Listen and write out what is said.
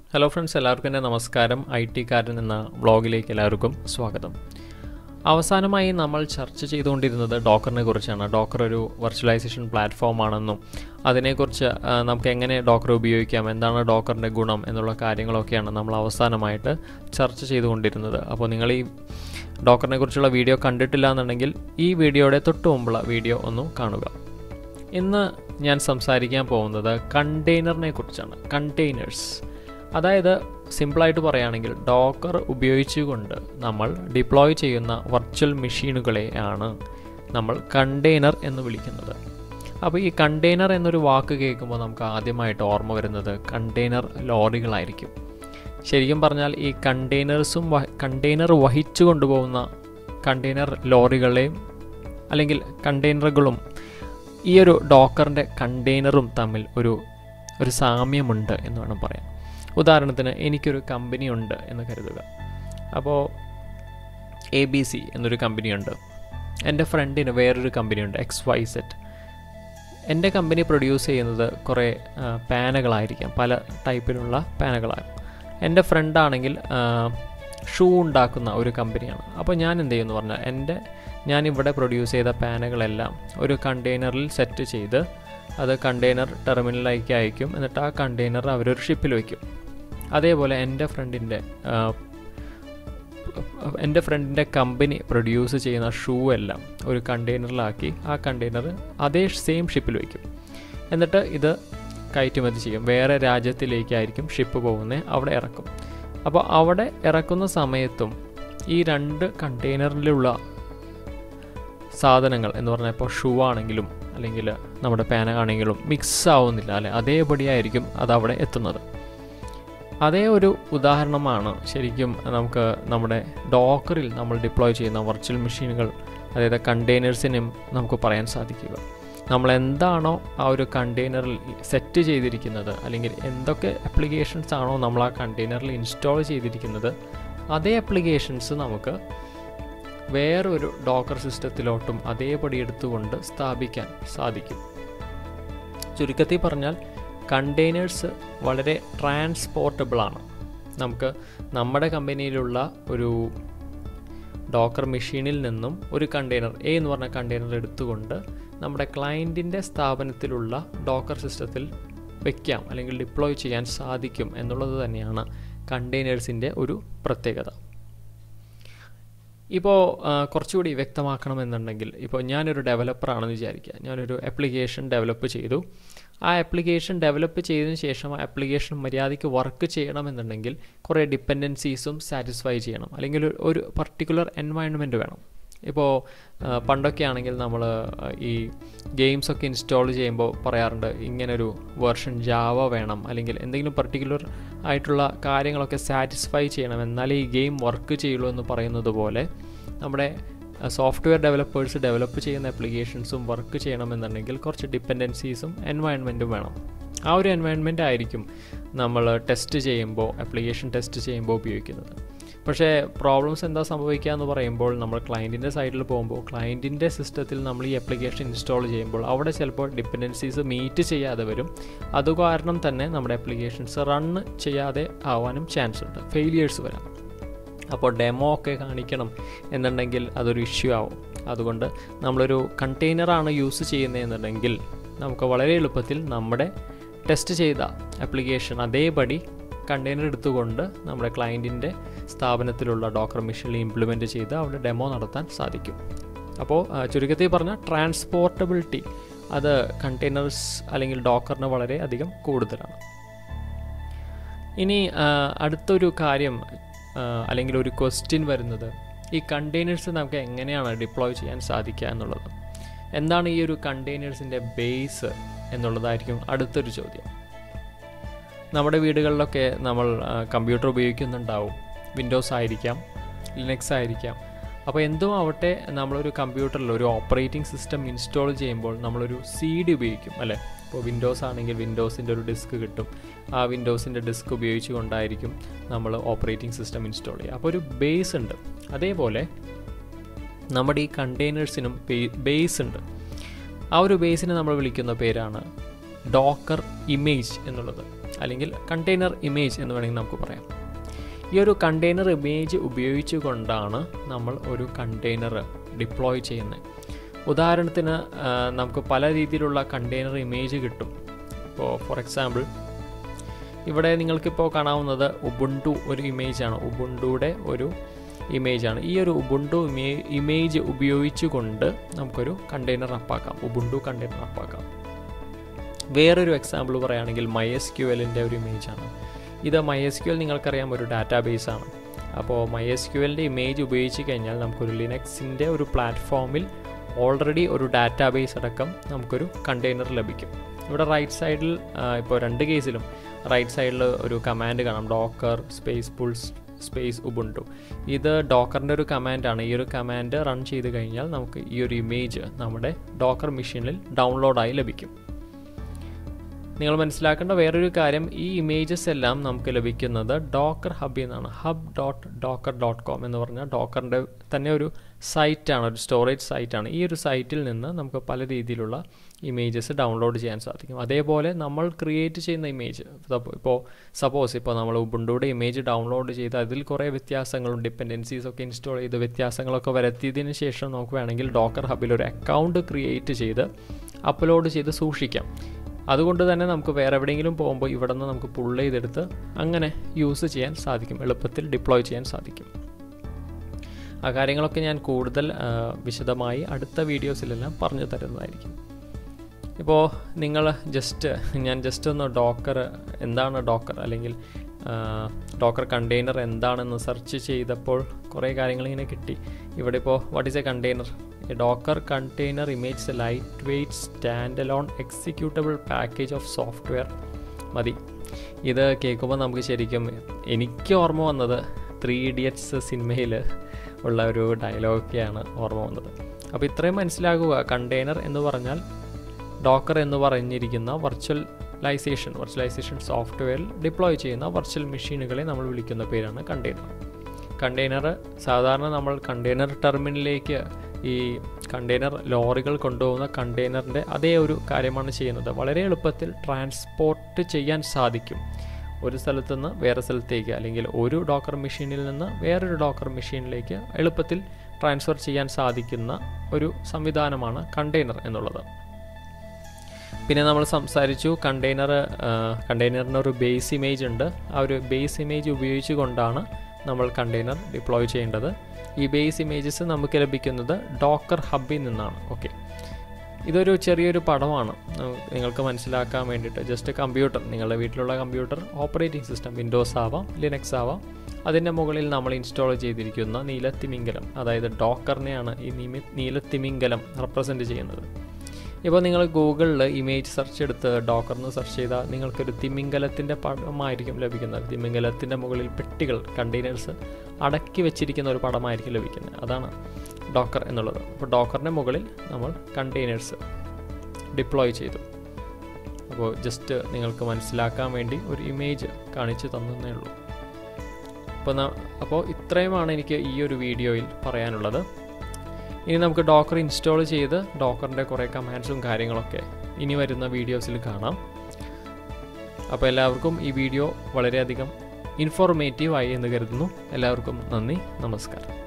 hello friends എല്ലാവർക്കും എൻ്റെ നമസ്കാരം ഐ ടിക്കാരൻ എന്ന വ്ളോഗിലേക്ക് എല്ലാവർക്കും സ്വാഗതം അവസാനമായി നമ്മൾ ചർച്ച ചെയ്തുകൊണ്ടിരുന്നത് ഡോക്കറിനെ കുറിച്ചാണ് ഡോക്കർ ഒരു വെർച്വലൈസേഷൻ പ്ലാറ്റ്ഫോം ആണെന്നും അതിനെക്കുറിച്ച് ആ, നമുക്ക് എങ്ങനെ ഡോക്കർ ഉപയോഗിക്കാം എന്താണ് ഡോക്കറിൻ്റെ ഗുണം എന്നുള്ള കാര്യങ്ങളൊക്കെയാണ് നമ്മൾ അവസാനമായിട്ട് ചർച്ച ചെയ്തുകൊണ്ടിരുന്നത് അപ്പോൾ നിങ്ങൾ ഈ ഡോക്കറിനെ കുറിച്ചുള്ള വീഡിയോ കണ്ടിട്ടില്ല എന്നുണ്ടെങ്കിൽ ഈ വീഡിയോയുടെ തൊട്ട് മുമ്പുള്ള വീഡിയോ ഒന്ന് കാണുക ഇന്ന് ഞാൻ സംസാരിക്കാൻ പോകുന്നത് കണ്ടെയ്നറിനെ കുറിച്ചാണ് കണ്ടെയ്നേഴ്സ് അതായത് സിമ്പിളായിട്ട് പറയുകയാണെങ്കിൽ ഡോക്കർ ഉപയോഗിച്ചുകൊണ്ട് നമ്മൾ ഡിപ്ലോയ് ചെയ്യുന്ന വെർച്വൽ മെഷീനുകളെ ആണ് നമ്മൾ കണ്ടെയ്നർ എന്ന് വിളിക്കുന്നത് അപ്പോൾ ഈ കണ്ടെയ്നർ എന്നൊരു വാക്ക് കേൾക്കുമ്പോൾ നമുക്ക് ആദ്യമായിട്ട് ഓർമ്മ വരുന്നത് കണ്ടെയ്നർ ലോറികളായിരിക്കും ശരിക്കും പറഞ്ഞാൽ ഈ കണ്ടെയ്നേഴ്സും കണ്ടെയ്നർ വഹിച്ചു കൊണ്ടുപോകുന്ന കണ്ടെയ്നർ ലോറികളെയും അല്ലെങ്കിൽ കണ്ടെയ്നറുകളും ഈ ഒരു ഡോക്കറിൻ്റെ കണ്ടെയ്നറും തമ്മിൽ ഒരു ഒരു സാമ്യമുണ്ട് എന്ന് വേണം പറയാൻ ഉദാഹരണത്തിന് എനിക്കൊരു കമ്പനി ഉണ്ട് എന്ന് കരുതുക അപ്പോൾ എ ബി സി എന്നൊരു കമ്പനിയുണ്ട് എൻ്റെ ഫ്രണ്ടിന് വേറൊരു കമ്പനിയുണ്ട് എക്സ് വൈ സെറ്റ് എൻ്റെ കമ്പനി പ്രൊഡ്യൂസ് ചെയ്യുന്നത് കുറേ ആ, പാനകളായിരിക്കാം പല ടൈപ്പിലുള്ള പാനകളാണ് എൻ്റെ ഫ്രണ്ടാണെങ്കിൽ ഷൂ ഉണ്ടാക്കുന്ന ഒരു കമ്പനിയാണ് അപ്പോൾ ഞാൻ എന്ത് ചെയ്യുമെന്ന് പറഞ്ഞാൽ എൻ്റെ ഞാൻ ഇവിടെ പ്രൊഡ്യൂസ് ചെയ്ത പാനകളെല്ലാം ഒരു കണ്ടെയ്നറിൽ സെറ്റ് ചെയ്ത് അത് കണ്ടെയ്നർ ടെർമിനലിലേക്ക് അയക്കും എന്നിട്ട് ആ കണ്ടെയ്നർ അവരൊരു ഷിപ്പിൽ വയ്ക്കും അതേപോലെ എൻ്റെ ഫ്രണ്ടിൻ്റെ എൻ്റെ ഫ്രണ്ടിൻ്റെ കമ്പനി പ്രൊഡ്യൂസ് ചെയ്യുന്ന ഷൂ എല്ലാം ഒരു കണ്ടെയ്നറിലാക്കി ആ കണ്ടെയ്നർ അതേ സെയിം ഷിപ്പിൽ വയ്ക്കും എന്നിട്ട് ഇത് കയറ്റുമതി ചെയ്യും വേറെ രാജ്യത്തിലേക്കായിരിക്കും ഷിപ്പ് പോകുന്നത് അവിടെ ഇറക്കും അപ്പോൾ അവിടെ ഇറക്കുന്ന സമയത്തും ഈ രണ്ട് കണ്ടെയ്നറിലുള്ള സാധനങ്ങൾ എന്ന് പറഞ്ഞാൽ ഇപ്പോൾ ഷൂ ആണെങ്കിലും അല്ലെങ്കിൽ നമ്മുടെ പാന ആണെങ്കിലും മിക്സ് ആവുന്നില്ല അല്ലെ അതേപടിയായിരിക്കും അത് അവിടെ എത്തുന്നത് അതേ ഒരു ഉദാഹരണമാണ് ശരിക്കും നമുക്ക് നമ്മുടെ ഡോക്കറിൽ നമ്മൾ ഡിപ്ലോയ് ചെയ്യുന്ന വെർച്വൽ മെഷീനുകൾ അതായത് കണ്ടെയ്നേഴ്സിനും നമുക്ക് പറയാൻ സാധിക്കുക നമ്മൾ എന്താണോ ആ ഒരു കണ്ടെയ്നറിൽ സെറ്റ് ചെയ്തിരിക്കുന്നത് അല്ലെങ്കിൽ എന്തൊക്കെ അപ്ലിക്കേഷൻസ് ആണോ നമ്മൾ ആ കണ്ടെയ്നറിൽ ഇൻസ്റ്റാൾ ചെയ്തിരിക്കുന്നത് അതേ അപ്ലിക്കേഷൻസ് നമുക്ക് വേറൊരു ഡോക്കർ സിസ്റ്റത്തിലോട്ടും അതേപടി എടുത്തുകൊണ്ട് സ്ഥാപിക്കാൻ സാധിക്കും ചുരുക്കത്തിൽ പറഞ്ഞാൽ കണ്ടെയ്നേഴ്സ് വളരെ ട്രാൻസ്പോർട്ടബിൾ ആണ് നമുക്ക് നമ്മുടെ കമ്പനിയിലുള്ള ഒരു ഡോക്കർ മെഷീനിൽ നിന്നും ഒരു കണ്ടെയ്നർ എ എന്ന് പറഞ്ഞ കണ്ടെയ്നർ എടുത്തുകൊണ്ട് നമ്മുടെ ക്ലയൻറ്റിൻ്റെ സ്ഥാപനത്തിലുള്ള ഡോക്കർ സിസ്റ്റത്തിൽ വയ്ക്കാം അല്ലെങ്കിൽ ഡിപ്ലോയ് ചെയ്യാൻ സാധിക്കും എന്നുള്ളത് തന്നെയാണ് കണ്ടെയ്നേഴ്സിൻ്റെ ഒരു പ്രത്യേകത ഇപ്പോൾ കുറച്ചുകൂടി വ്യക്തമാക്കണമെന്നുണ്ടെങ്കിൽ ഇപ്പോൾ ഞാനൊരു ഡെവലപ്പറാണെന്ന് വിചാരിക്കുക ഞാനൊരു ആപ്ലിക്കേഷൻ ഡെവലപ്പ് ചെയ്തു ആ ആപ്ലിക്കേഷൻ ഡെവലപ്പ് ചെയ്തതിന് ശേഷം ആ ആപ്ലിക്കേഷൻ മര്യാദയ്ക്ക് വർക്ക് ചെയ്യണമെന്നുണ്ടെങ്കിൽ കുറേ ഡിപ്പെൻഡൻസീസും സാറ്റിസ്ഫൈ ചെയ്യണം അല്ലെങ്കിൽ ഒരു- ഒരു പർട്ടിക്കുലർ എൻവയൺമെൻറ്റ് വേണം ഇപ്പോൾ പണ്ടൊക്കെ ആണെങ്കിൽ നമ്മൾ ഈ ഗെയിംസ് ഒക്കെ ഇൻസ്റ്റാൾ ചെയ്യുമ്പോൾ പറയാറുണ്ട് ഇങ്ങനൊരു വേർഷൻ ജാവ വേണം അല്ലെങ്കിൽ എന്തെങ്കിലും പർട്ടിക്കുലർ ആയിട്ടുള്ള കാര്യങ്ങളൊക്കെ സാറ്റിസ്ഫൈ ചെയ്യണം എന്നാലേ ഈ ഗെയിം വർക്ക് ചെയ്യുള്ളൂ എന്ന് പറയുന്നത് പോലെ നമ്മുടെ സോഫ്റ്റ്വെയർ ഡെവലപ്പേഴ്സ് ഡെവലപ്പ് ചെയ്യുന്ന ആപ്ലിക്കേഷൻസും വർക്ക് ചെയ്യണമെന്നുണ്ടെങ്കിൽ കുറച്ച് ഡിപ്പെൻഡൻസീസും എൻവയൺമെൻറ്റും വേണം ആ ഒരു എൻവയൺമെൻ്റ് ആയിരിക്കും നമ്മൾ ടെസ്റ്റ് ചെയ്യുമ്പോൾ ആപ്ലിക്കേഷൻ ടെസ്റ്റ് ചെയ്യുമ്പോൾ ഉപയോഗിക്കുന്നത് പക്ഷേ പ്രോബ്ലംസ് എന്താ സംഭവിക്കുക എന്ന് പറയുമ്പോൾ നമ്മൾ ക്ലയൻറ്റിൻ്റെ സൈഡിൽ പോകുമ്പോൾ ക്ലയൻറ്റിൻ്റെ സിസ്റ്റത്തിൽ നമ്മൾ ഈ ആപ്ലിക്കേഷൻ ഇൻസ്റ്റാൾ ചെയ്യുമ്പോൾ അവിടെ ചിലപ്പോൾ ഡിപ്പെൻഡൻസീസ് മീറ്റ് ചെയ്യാതെ വരും അത് കാരണം തന്നെ നമ്മുടെ ആപ്ലിക്കേഷൻസ് റൺ ചെയ്യാതെ ആവാനും ചാൻസ് ഉണ്ട് ഫെയിലിയേഴ്സ് വരാം അപ്പോൾ ഡെമോ ഒക്കെ കാണിക്കണം എന്നുണ്ടെങ്കിൽ അതൊരു ഇഷ്യൂ ആവും അതുകൊണ്ട് നമ്മളൊരു കണ്ടെയ്നറാണ് യൂസ് ചെയ്യുന്നതെന്നുണ്ടെങ്കിൽ നമുക്ക് വളരെ എളുപ്പത്തിൽ നമ്മുടെ ടെസ്റ്റ് ചെയ്ത ആപ്ലിക്കേഷൻ അതേപടി കണ്ടെയ്നർ എടുത്തുകൊണ്ട് നമ്മുടെ ക്ലയൻറ്റിൻ്റെ സ്ഥാപനത്തിലുള്ള ഡോക്കർ മെഷീനിൽ ഇംപ്ലിമെൻറ്റ് ചെയ്ത് അവിടെ ഡെമോ നടത്താൻ സാധിക്കും അപ്പോൾ ആ, ചുരുക്കത്തിൽ പറഞ്ഞാൽ ട്രാൻസ്പോർട്ടബിലിറ്റി അത് കണ്ടെയ്നേഴ്സ് അല്ലെങ്കിൽ ഡോക്കറിന് വളരെ അധികം കൂടുതലാണ് ഇനി ആ, അടുത്തൊരു കാര്യം ആ, അല്ലെങ്കിൽ ഒരു ക്വസ്റ്റ്യൻ വരുന്നത് ഈ കണ്ടെയ്നേഴ്സ് നമുക്ക് എങ്ങനെയാണ് ഡിപ്ലോയ് ചെയ്യാൻ സാധിക്കുക എന്നുള്ളത് എന്താണ് ഈ ഒരു കണ്ടെയ്നേഴ്സിൻ്റെ ബേസ് എന്നുള്ളതായിരിക്കും അടുത്തൊരു ചോദ്യം നമ്മുടെ വീടുകളിലൊക്കെ നമ്മൾ കമ്പ്യൂട്ടർ ഉപയോഗിക്കുന്നുണ്ടാവും വിൻഡോസ് ആയിരിക്കാം ലിനക്സ് ആയിരിക്കാം അപ്പോൾ എന്തും ആവട്ടെ നമ്മളൊരു കമ്പ്യൂട്ടറിൽ ഒരു ഓപ്പറേറ്റിംഗ് സിസ്റ്റം ഇൻസ്റ്റാൾ ചെയ്യുമ്പോൾ നമ്മളൊരു സി ഡി ഉപയോഗിക്കും അല്ലേ ഇപ്പോൾ വിൻഡോസ് ആണെങ്കിൽ വിൻഡോസിൻ്റെ ഒരു ഡിസ്ക് കിട്ടും ആ വിൻഡോസിൻ്റെ ഡിസ്ക് ഉപയോഗിച്ചുകൊണ്ടായിരിക്കും നമ്മൾ ഓപ്പറേറ്റിംഗ് സിസ്റ്റം ഇൻസ്റ്റാൾ ചെയ്യുക അപ്പോൾ ഒരു ബേസ് ഉണ്ട് അതേപോലെ നമ്മുടെ ഈ കണ്ടെയ്നേഴ്സിനും ബേസ് ഉണ്ട് ആ ഒരു ബേസിനെ നമ്മൾ വിളിക്കുന്ന പേരാണ് ഡോക്കർ ഇമേജ് എന്നുള്ളത് അല്ലെങ്കിൽ കണ്ടെയ്നർ ഇമേജ് എന്ന് വേണമെങ്കിൽ നമുക്ക് പറയാം ഈ ഒരു കണ്ടെയ്നർ ഇമേജ് ഉപയോഗിച്ചുകൊണ്ടാണ് നമ്മൾ ഒരു കണ്ടെയ്നർ ഡിപ്ലോയ് ചെയ്യുന്നത് ഉദാഹരണത്തിന് ആ, നമുക്ക് പല രീതിയിലുള്ള കണ്ടെയ്നർ ഇമേജ് കിട്ടും ഇപ്പോൾ ഫോർ എക്സാമ്പിൾ ഇവിടെ നിങ്ങൾക്കിപ്പോൾ കാണാവുന്നത് ഉബുണ്ടു ഒരു ഇമേജാണ് ഉബുണ്ടുയുടെ ഒരു ഇമേജാണ് ഈ ഒരു ഉബുണ്ടു ഇമേ ഇമേജ് ഉപയോഗിച്ചുകൊണ്ട് നമുക്കൊരു കണ്ടെയ്നർ അപ്പാക്കാം ഉബുണ്ടു കണ്ടെയ്നർ അപ്പാക്കാം വേറൊരു എക്സാമ്പിൾ പറയുകയാണെങ്കിൽ മൈ എസ് ക്യു എല്ലിൻ്റെ ഒരു ഇമേജാണ് ഇത് മൈ എസ് ക്യു എൽ നിങ്ങൾക്കറിയാം ഒരു ഡാറ്റാബേസ് ആണ് അപ്പോൾ മൈ എസ് ക്യു എല്ലിൻ്റെ ഇമേജ് ഉപയോഗിച്ച് കഴിഞ്ഞാൽ നമുക്കൊരു ലിനക്സിൻ്റെ ഒരു പ്ലാറ്റ്ഫോമിൽ ഓൾറെഡി ഒരു ഡാറ്റാബേസ് അടക്കം നമുക്കൊരു കണ്ടെയ്നർ ലഭിക്കും ഇവിടെ റൈറ്റ് സൈഡിൽ ഇപ്പോൾ രണ്ട് കേസിലും റൈറ്റ് സൈഡിൽ ഒരു കമാൻഡ് കാണാം Docker space pulls space Ubuntu ഇത് ഡോക്കറിൻ്റെ ഒരു കമാൻഡാണ് ഈ ഒരു കമാൻഡ് റൺ ചെയ്ത് കഴിഞ്ഞാൽ നമുക്ക് ഈ ഒരു ഇമേജ് നമ്മുടെ ഡോക്കർ മെഷീനിൽ ഡൗൺലോഡായി ലഭിക്കും നിങ്ങൾ മനസ്സിലാക്കേണ്ട വേറൊരു കാര്യം ഈ ഇമേജസ് എല്ലാം നമുക്ക് ലഭിക്കുന്നത് ഡോക്കർ ഹബിൽ നിന്നാണ് hub dot Docker dot com എന്ന് പറഞ്ഞാൽ ഡോക്കറിൻ്റെ തന്നെ ഒരു സൈറ്റാണ് ഒരു സ്റ്റോറേജ് സൈറ്റാണ് ഈ ഒരു സൈറ്റിൽ നിന്ന് നമുക്ക് പല രീതിയിലുള്ള ഇമേജസ് ഡൗൺലോഡ് ചെയ്യാൻ സാധിക്കും അതേപോലെ നമ്മൾ ക്രിയേറ്റ് ചെയ്യുന്ന ഇമേജ് ഇപ്പോൾ സപ്പോസ് ഇപ്പോൾ നമ്മൾ ഉബുണ്ടുയുടെ ഇമേജ് ഡൗൺലോഡ് ചെയ്ത് അതിൽ കുറേ വ്യത്യാസങ്ങളും ഡിപ്പെൻഡൻസീസ് ഒക്കെ ഇൻസ്റ്റാൾ ചെയ്ത് വ്യത്യാസങ്ങളൊക്കെ വരുത്തിയതിന് ശേഷം നമുക്ക് വേണമെങ്കിൽ ഡോക്കർ ഹബിൽ ഒരു അക്കൗണ്ട് ക്രിയേറ്റ് ചെയ്ത് അപ്ലോഡ് ചെയ്ത് സൂക്ഷിക്കാം അതുകൊണ്ട് തന്നെ നമുക്ക് വേറെ എവിടെയെങ്കിലും പോകുമ്പോൾ ഇവിടെ നിന്ന് നമുക്ക് പുള്ള് ചെയ്തെടുത്ത് അങ്ങനെ യൂസ് ചെയ്യാൻ സാധിക്കും എളുപ്പത്തിൽ ഡിപ്ലോയ് ചെയ്യാൻ സാധിക്കും ആ കാര്യങ്ങളൊക്കെ ഞാൻ കൂടുതൽ ആ, വിശദമായി അടുത്ത വീഡിയോസിലെല്ലാം പറഞ്ഞു തരുന്നതായിരിക്കും ഇപ്പോൾ നിങ്ങൾ ജസ്റ്റ് ഞാൻ ജസ്റ്റ് ഒന്ന് ഡോക്കർ എന്താണ് ഡോക്കർ അല്ലെങ്കിൽ ഡോക്കർ കണ്ടെയ്നർ എന്താണെന്ന് സെർച്ച് ചെയ്തപ്പോൾ കുറേ കാര്യങ്ങൾ ഇങ്ങനെ കിട്ടി ഇവിടെ ഇപ്പോൾ what is a container a Docker container image lightweight standalone executable package of software മതി ഇത് കേൾക്കുമ്പോൾ നമുക്ക് ശരിക്കും എനിക്ക് ഓർമ്മ വന്നത് ത്രീ ഇഡിയറ്റ്സ് സിനിമയിൽ ഉള്ള ഒരു ഡയലോഗൊക്കെയാണ് ഓർമ്മ വന്നത് അപ്പോൾ ഇത്രയും മനസ്സിലാകുക കണ്ടെയ്നർ എന്ന് പറഞ്ഞാൽ ഡോക്കർ എന്ന് പറഞ്ഞിരിക്കുന്ന വെർച്വലൈസേഷൻ വെർച്വലൈസേഷൻ സോഫ്റ്റ്വെയറിൽ ഡിപ്ലോയ് ചെയ്യുന്ന വെർച്വൽ മെഷീനുകളെ നമ്മൾ വിളിക്കുന്ന പേരാണ് കണ്ടെയ്നർ കണ്ടെയ്നർ സാധാരണ നമ്മൾ കണ്ടെയ്നർ ടെർമിനലിലേക്ക് ഈ കണ്ടെയ്നർ ലോറികൾ കൊണ്ടുപോകുന്ന കണ്ടെയ്നറിൻ്റെ അതേ ഒരു കാര്യമാണ് ചെയ്യുന്നത് വളരെ എളുപ്പത്തിൽ ട്രാൻസ്പോർട്ട് ചെയ്യാൻ സാധിക്കും ഒരു സ്ഥലത്തു നിന്ന് വേറെ സ്ഥലത്തേക്ക് അല്ലെങ്കിൽ ഒരു ഡോക്കർ മെഷീനിൽ നിന്ന് വേറൊരു ഡോക്കർ മെഷീനിലേക്ക് എളുപ്പത്തിൽ ട്രാൻസ്ഫർ ചെയ്യാൻ സാധിക്കുന്ന ഒരു സംവിധാനമാണ് കണ്ടെയ്നർ എന്നുള്ളത് പിന്നെ നമ്മൾ സംസാരിച്ചു കണ്ടെയ്നർ കണ്ടെയ്നറിന് ഒരു ബേസ് ഇമേജ് ഉണ്ട് ആ ഒരു ബേസ് ഇമേജ് ഉപയോഗിച്ചുകൊണ്ടാണ് നമ്മൾ കണ്ടെയ്നർ ഡിപ്ലോയ് ചെയ്യേണ്ടത് ഈ ബേസ് ഇമേജസ് നമുക്ക് ലഭിക്കുന്നത് ഡോക്കർ ഹബിൽ നിന്നാണ് ഓക്കെ ഇതൊരു ചെറിയൊരു പടമാണ് നമുക്ക് നിങ്ങൾക്ക് മനസ്സിലാക്കാൻ വേണ്ടിയിട്ട് ജസ്റ്റ് കമ്പ്യൂട്ടർ നിങ്ങളുടെ വീട്ടിലുള്ള കമ്പ്യൂട്ടർ ഓപ്പറേറ്റിംഗ് സിസ്റ്റം വിൻഡോസ് ആവാം ലിനക്സ് ആവാം അതിൻ്റെ മുകളിൽ നമ്മൾ ഇൻസ്റ്റാൾ ചെയ്തിരിക്കുന്ന നീലത്തിമിംഗലം അതായത് ഡോക്കറിനെയാണ് ഈ നിമി നീലത്തിമിംഗലം റെപ്രസെൻറ്റ് ചെയ്യുന്നത് ഇപ്പോൾ നിങ്ങൾ ഗൂഗിളിൽ ഇമേജ് സെർച്ച് എടുത്ത് ഡോക്കറിന് സെർച്ച് ചെയ്താൽ നിങ്ങൾക്കൊരു തിമിംഗലത്തിൻ്റെ പടമായിരിക്കും ലഭിക്കുന്നത് തിമിംഗലത്തിൻ്റെ മുകളിൽ പെട്ടികൾ കണ്ടെയ്നേഴ്സ് അടക്കി വെച്ചിരിക്കുന്ന ഒരു പടമായിരിക്കും ലഭിക്കുന്നത് അതാണ് ഡോക്കർ എന്നുള്ളത് അപ്പോൾ ഡോക്കറിൻ്റെ മുകളിൽ നമ്മൾ കണ്ടെയ്നേഴ്സ് ഡിപ്ലോയ് ചെയ്തു അപ്പോൾ ജസ്റ്റ് നിങ്ങൾക്ക് മനസ്സിലാക്കാൻ വേണ്ടി ഒരു ഇമേജ് കാണിച്ചു തന്നേ ഉള്ളൂ അപ്പോൾ ന- അപ്പോൾ ഇത്രയുമാണ് എനിക്ക് ഈ ഒരു വീഡിയോയിൽ പറയാനുള്ളത് ഇനി നമുക്ക് ഡോക്കർ ഇൻസ്റ്റാൾ ചെയ്ത് ഡോക്കറിൻ്റെ കുറേ കമാൻഡ്സും കാര്യങ്ങളൊക്കെ ഇനി വരുന്ന വീഡിയോസിൽ കാണാം അപ്പോൾ എല്ലാവർക്കും ഈ വീഡിയോ വളരെയധികം ഇൻഫോർമേറ്റീവ് ആയി എന്ന് കരുതുന്നു എല്ലാവർക്കും നന്ദി നമസ്കാരം